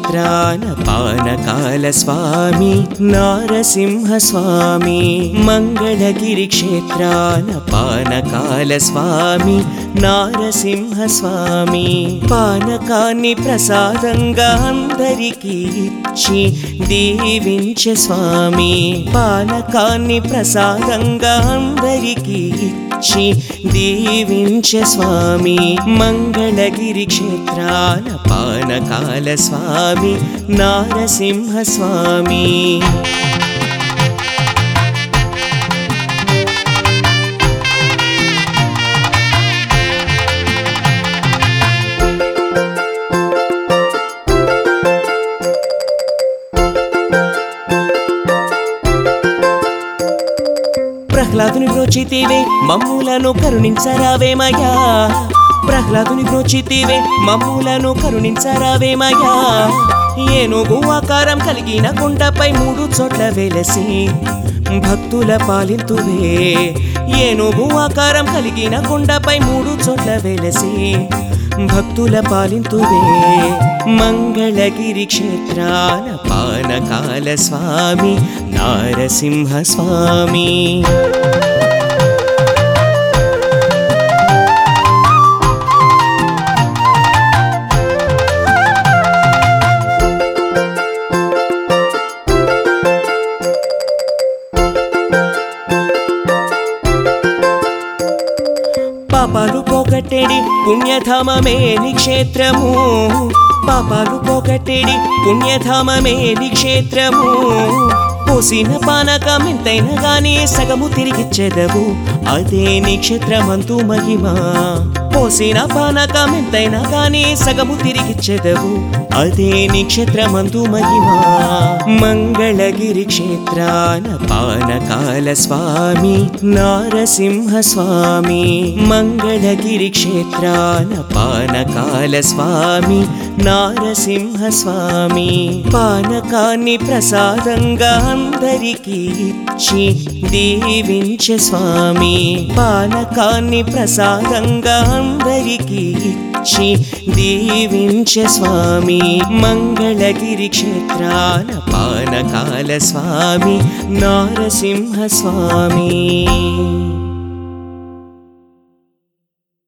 క్షేత్రాన పానకాల స్వామి నారసింహ స్వామి మంగళగిరి క్షేత్రాన పానకాల స్వామి నారసింహ స్వామి పానకాన్ని ప్రసాదంగా అందరికీ ఇచ్చి దీవించే స్వామి పానకాన్ని ప్రసాదంగా అందరికీ ఇచ్చి దీవించే స్వామి మంగళగిరి క్షేత్రాన పానకాల స్వామి నారసింహ స్వామి ప్రహ్లాదుని బ్రోచితివే మమ్ములను కరుణించరావేమయ్యా ప్రహ్లాదుని బ్రోచితివే మమ్ములను కరుణించరావేమయ్యా ఏనుగు ఆకారం కలిగిన కొండపై మూడు చోట్ల వెలసి భక్తుల పాలింతువే ఏనుగు ఆకారం కలిగిన కొండపై మూడు చోట్ల వెలసి భక్తుల పాలింతువే మంగళగిరి క్షేత్రాన పానకాల స్వామి నారసింహ స్వామి పాపాలు పోగొట్టేడి పుణ్యధామమే నీ క్షేత్రము పాపాలు పోగొట్టేడి పుణ్యధామమే నీ క్షేత్రము పోసిన పానకం ఎంతైనా గానీ సగము తిరిగిచ్చెదవు అదే నీ క్షేత్రమంతు మహిమ పోసిన పానకం ఎంతైనా గానీ సగము తిరిగిచ్చెదవు అదే నీ క్షేత్రమంతు మహిమ మంగళగిరి క్షేత్రాన పానకాల స్వామి నారసింహ స్వామి మంగళగిరి క్షేత్రాన పానకాల స్వామి నారసింహ స్వామి పానకాన్ని ప్రసాదంగా అందరికీ ఇచ్చి దీవించే స్వామి పానకాన్ని ప్రసాదంగా అందరికీ ఇచ్చి దీవించే స్వామి మంగళగిరి క్షేత్రాన పానకాల స్వామి నారసింహ స్వామి